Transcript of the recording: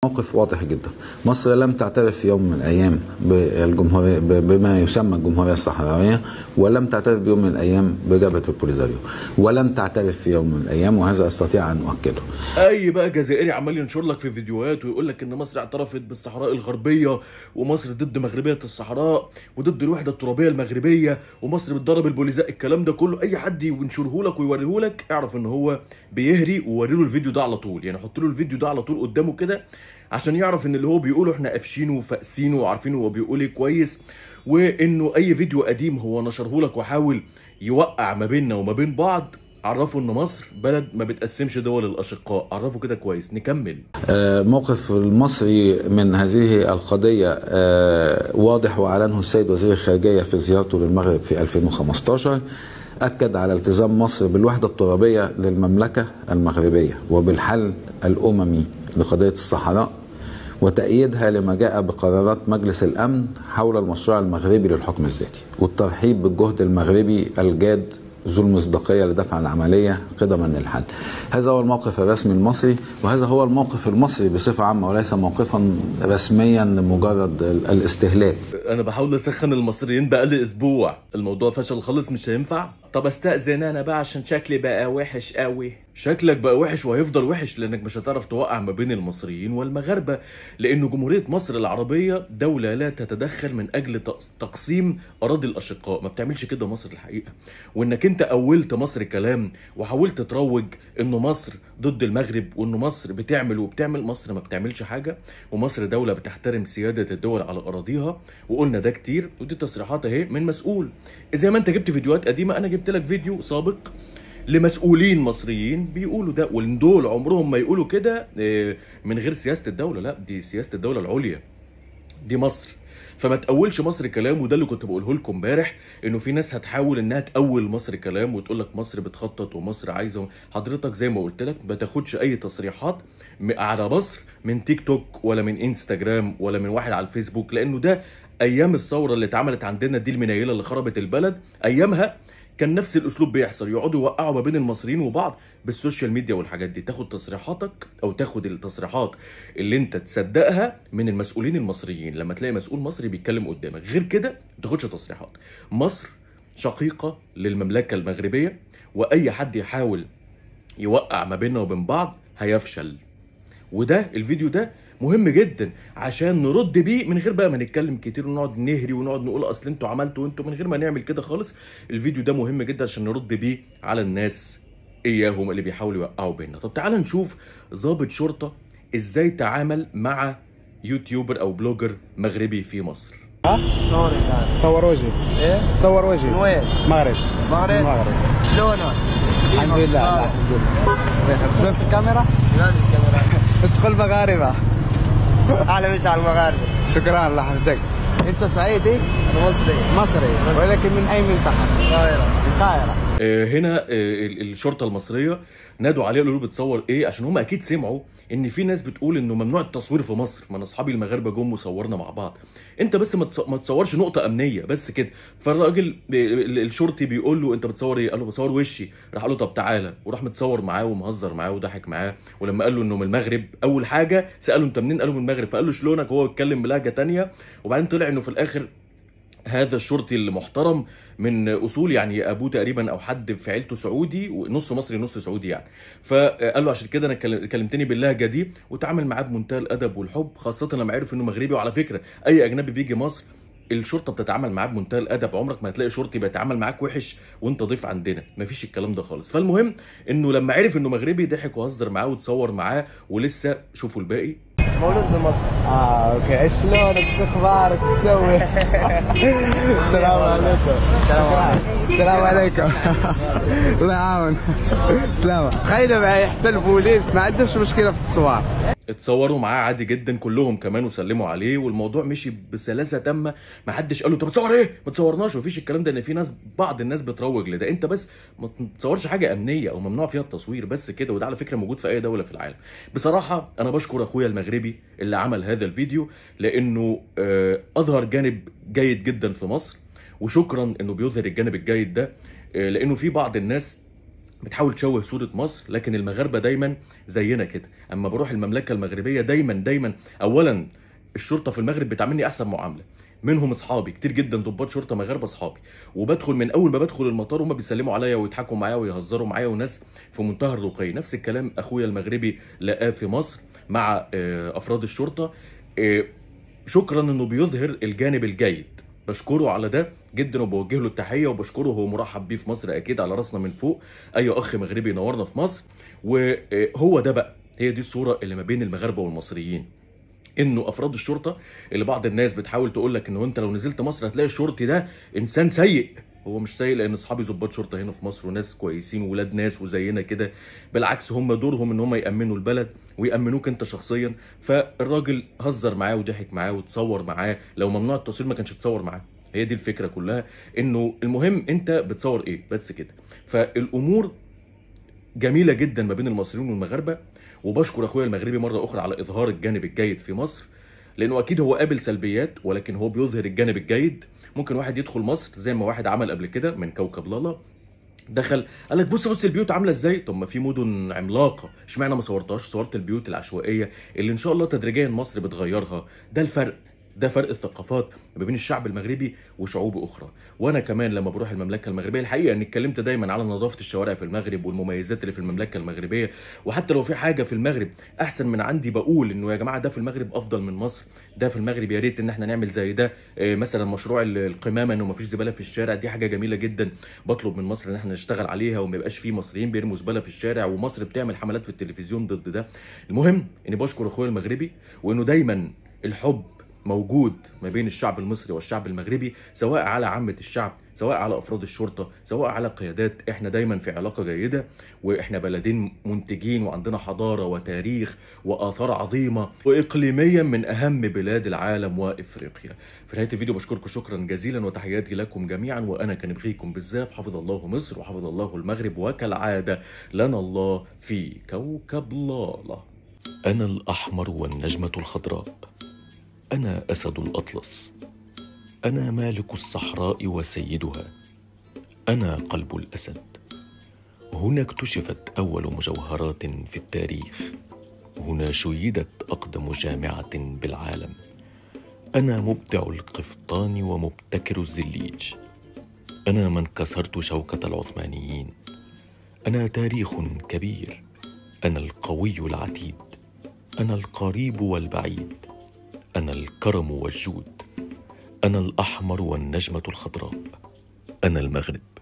موقف واضح جدا مصر لم تعترف في يوم من الايام بالجمهوريه بما يسمى الجمهوريه الصحراويه ولم تعترف بيوم من الايام بجبهه البوليزاريو ولم تعترف في يوم من الايام وهذا استطيع ان اؤكده اي بقى جزائري عمال ينشر لك في فيديوهات ويقول لك ان مصر اعترفت بالصحراء الغربيه ومصر ضد مغربيه الصحراء وضد الوحده الترابيه المغربيه ومصر بتضرب البوليزاء الكلام ده كله اي حد ينشره لك ويوريه لك اعرف ان هو بيهري ووري له الفيديو ده على طول يعني حط له الفيديو ده على طول قدامه كده عشان يعرف ان اللي هو بيقوله احنا قافشينه وفاقسينه وعارفين هو بيقول ايه كويس وانه اي فيديو قديم هو نشره لك وحاول يوقع ما بيننا وما بين بعض عرفوا ان مصر بلد ما بتقسمش دول الاشقاء عرفوا كده كويس نكمل آه، موقف المصري من هذه القضية آه، واضح وأعلنه السيد وزير الخارجية في زيارته للمغرب في 2015 أكد على التزام مصر بالوحدة الترابية للمملكة المغربية وبالحل الأممي لقضية الصحراء وتأييدها لما جاء بقرارات مجلس الأمن حول المشروع المغربي للحكم الذاتي والترحيب بالجهد المغربي الجاد ذو المصداقيه لدفع العمليه قدما للحل. هذا هو الموقف الرسمي المصري وهذا هو الموقف المصري بصفه عامه وليس موقفا رسميا لمجرد الاستهلاك. انا بحاول اسخن المصريين بقالي اسبوع الموضوع فشل خالص مش هينفع طب استاذن انا بقى عشان شكلي بقى وحش قوي شكلك بقى وحش وهيفضل وحش لانك مش هتعرف توقع ما بين المصريين والمغاربه لان جمهوريه مصر العربيه دوله لا تتدخل من اجل تقسيم اراضي الاشقاء ما بتعملش كده مصر الحقيقه وانك انت اولت مصر كلام وحاولت تروج انه مصر ضد المغرب وانه مصر بتعمل وبتعمل مصر ما بتعملش حاجه ومصر دوله بتحترم سياده الدول على اراضيها وقلنا ده كتير ودي تصريحات اهي من مسؤول زي ما انت جبت فيديوهات قديمه انا جبت لك فيديو سابق لمسؤولين مصريين بيقولوا ده وان دول عمرهم ما يقولوا كده من غير سياسه الدوله لا دي سياسه الدوله العليا دي مصر فما تقولش مصر كلام وده اللي كنت بقوله لكم امبارح انه في ناس هتحاول انها تقول مصر كلام وتقول لك مصر بتخطط ومصر عايزه حضرتك زي ما قلت لك ما تاخدش اي تصريحات على مصر من تيك توك ولا من انستجرام ولا من واحد على الفيسبوك لانه ده ايام الثوره اللي اتعملت عندنا دي المنيله اللي خربت البلد ايامها كان نفس الاسلوب بيحصل يقعدوا يوقعوا ما بين المصريين وبعض بالسوشيال ميديا والحاجات دي تاخد تصريحاتك او تاخد التصريحات اللي انت تصدقها من المسؤولين المصريين لما تلاقي مسؤول مصري بيتكلم قدامك غير كده ما تاخدش تصريحات مصر شقيقه للمملكه المغربيه واي حد يحاول يوقع ما بيننا وبين بعض هيفشل وده الفيديو ده مهم جدا عشان نرد بيه من غير بقى ما نتكلم كتير ونقعد نهري ونقعد نقول اصل انتوا عملتوا انتوا من غير ما نعمل كده خالص الفيديو ده مهم جدا عشان نرد بيه على الناس اياهم اللي بيحاولوا يوقعوا بينا طب تعال نشوف ضابط شرطه ازاي تعامل مع يوتيوبر او بلوجر مغربي في مصر صوري تعال صور وجهي ايه صور وجهي من وين؟ مغرب مغرب المغرب شلونك؟ الحمد لله لا الحمد لله تبان في الكاميرا لازم الكاميرا بس قل مغاربه اهلا وسهلا على المغاربه شكرا الله يحفظك انت صعيدي انا مصري مصري ولكن من اي منطقه القاهره القاهره آه، هنا آه، ال- الشرطه المصريه نادوا عليه قالوا له بتصور ايه عشان هم اكيد سمعوا ان في ناس بتقول انه ممنوع التصوير في مصر ما انا اصحابي المغاربه جم وصورنا مع بعض انت بس ما تص- ما تصورش نقطه امنيه بس كده فالراجل ب- ال- الشرطي بيقول له انت بتصور ايه قال له بصور وشي راح قال له طب تعالى وراح متصور معاه ومهزر معاه وضحك معاه ولما قال له انه من المغرب اول حاجه ساله انت منين قال له من المغرب فقال له شلونك وهو بيتكلم بلهجه تانية وبعدين طلع انه في الاخر هذا الشرطي المحترم من اصول يعني ابوه تقريبا او حد في عيلته سعودي ونص مصري نص سعودي يعني فقال له عشان كده انا كلم- كلمتني باللهجه دي وتعامل معاه بمنتهى الادب والحب خاصه لما عرف انه مغربي وعلى فكره اي اجنبي بيجي مصر الشرطه بتتعامل معاه بمنتهى الادب عمرك ما هتلاقي شرطي بيتعامل معاك وحش وانت ضيف عندنا مفيش الكلام ده خالص فالمهم انه لما عرف انه مغربي ضحك وهزر معاه وتصور معاه ولسه شوفوا الباقي مولود بمصر اه اوكي شلونك شو اخبارك شو تسوي؟ السلام عليكم السلام عليكم الله يعاون سلامة تخيلوا معي حتى البوليس ما عندهمش مشكلة في التصوير اتصوروا معاه عادي جدا كلهم كمان وسلموا عليه والموضوع مشي بسلاسه تامه ما حدش قال له طب تصور ايه ما تصورناش مفيش الكلام ده ان في ناس بعض الناس بتروج لده انت بس ما تصورش حاجه امنيه او ممنوع فيها التصوير بس كده وده على فكره موجود في اي دوله في العالم بصراحه انا بشكر اخويا المغربي اللي عمل هذا الفيديو لانه آه، اظهر جانب جيد جدا في مصر وشكرا انه بيظهر الجانب الجيد ده آه، لانه في بعض الناس بتحاول تشوه صورة مصر لكن المغاربة دايما زينا كده اما بروح المملكة المغربية دايما دايما اولا الشرطة في المغرب بتعاملني احسن معاملة منهم اصحابي كتير جدا ضباط شرطه مغاربه اصحابي وبدخل من اول ما بدخل المطار هم بيسلموا عليا ويضحكوا معايا ويهزروا معايا وناس في منتهى الرقي نفس الكلام اخويا المغربي لقاه في مصر مع آه، افراد الشرطه آه، شكرا انه بيظهر الجانب الجيد بشكره على ده جدا وبوجه له التحيه وبشكره هو مرحب بيه في مصر اكيد على راسنا من فوق اي اخ مغربي نورنا في مصر وهو ده بقى هي دي الصوره اللي ما بين المغاربه والمصريين انه افراد الشرطه اللي بعض الناس بتحاول تقول لك انه انت لو نزلت مصر هتلاقي الشرطي ده انسان سيء هو مش سيء لان اصحابي ضباط شرطه هنا في مصر وناس كويسين وولاد ناس وزينا كده بالعكس هم دورهم ان هم يامنوا البلد ويامنوك انت شخصيا فالراجل هزر معاه وضحك معاه وتصور معاه لو ممنوع التصوير ما كانش تصور معاه هي دي الفكره كلها انه المهم انت بتصور ايه بس كده فالامور جميله جدا ما بين المصريين والمغاربه وبشكر اخويا المغربي مره اخرى على اظهار الجانب الجيد في مصر لانه اكيد هو قابل سلبيات ولكن هو بيظهر الجانب الجيد ممكن واحد يدخل مصر زي ما واحد عمل قبل كده من كوكب لالا دخل قال لك بص بص البيوت عامله ازاي طب ما في مدن عملاقه اشمعنى ما صورتهاش صورت البيوت العشوائيه اللي ان شاء الله تدريجيا مصر بتغيرها ده الفرق ده فرق الثقافات ما بين الشعب المغربي وشعوب اخرى وانا كمان لما بروح المملكه المغربيه الحقيقه اني اتكلمت دايما على نظافه الشوارع في المغرب والمميزات اللي في المملكه المغربيه وحتى لو في حاجه في المغرب احسن من عندي بقول انه يا جماعه ده في المغرب افضل من مصر ده في المغرب يا ريت ان احنا نعمل زي ده آه، مثلا مشروع ال- القمامه انه ما فيش زباله في الشارع دي حاجه جميله جدا بطلب من مصر ان احنا نشتغل عليها وما يبقاش في مصريين بيرموا زباله في الشارع ومصر بتعمل حملات في التلفزيون ضد ده المهم اني بشكر اخويا المغربي وانه دايما الحب موجود ما بين الشعب المصري والشعب المغربي سواء على عامة الشعب سواء على افراد الشرطه سواء على قيادات احنا دايما في علاقه جيده واحنا بلدين منتجين وعندنا حضاره وتاريخ واثار عظيمه واقليميا من اهم بلاد العالم وافريقيا في نهايه الفيديو بشكركم شكرا جزيلا وتحياتي لكم جميعا وانا كان بغيكم بالزاف حفظ الله مصر وحفظ الله المغرب وكالعاده لنا الله في كوكب لالا انا الاحمر والنجمه الخضراء انا اسد الاطلس انا مالك الصحراء وسيدها انا قلب الاسد هنا اكتشفت اول مجوهرات في التاريخ هنا شيدت اقدم جامعه بالعالم انا مبدع القفطان ومبتكر الزليج انا من كسرت شوكه العثمانيين انا تاريخ كبير انا القوي العتيد انا القريب والبعيد انا الكرم والجود انا الاحمر والنجمه الخضراء انا المغرب